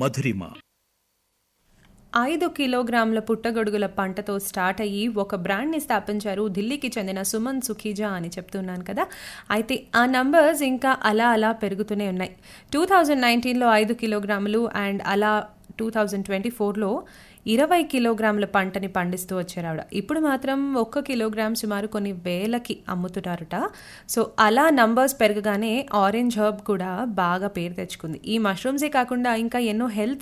మధురిమ ఐదు కిలోగ్రాముల పుట్టగొడుగుల పంటతో స్టార్ట్ అయ్యి ఒక బ్రాండ్ని స్థాపించారు ఢిల్లీకి చెందిన సుమన్ సుఖీజా అని చెప్తున్నాను కదా అయితే ఆ నంబర్స్ ఇంకా అలా అలా పెరుగుతూనే ఉన్నాయి టూ థౌజండ్ నైన్టీన్లో ఐదు కిలోగ్రాములు అండ్ అలా టూ థౌజండ్ ట్వంటీ ఫోర్లో ఇరవై కిలోగ్రాముల పంటని పండిస్తూ వచ్చారు ఆవిడ ఇప్పుడు మాత్రం ఒక్క కిలోగ్రామ్ సుమారు కొన్ని వేలకి అమ్ముతున్నారట సో అలా నంబర్స్ పెరగగానే ఆరెంజ్ హర్బ్ కూడా బాగా పేరు తెచ్చుకుంది ఈ మష్రూమ్సే కాకుండా ఇంకా ఎన్నో హెల్త్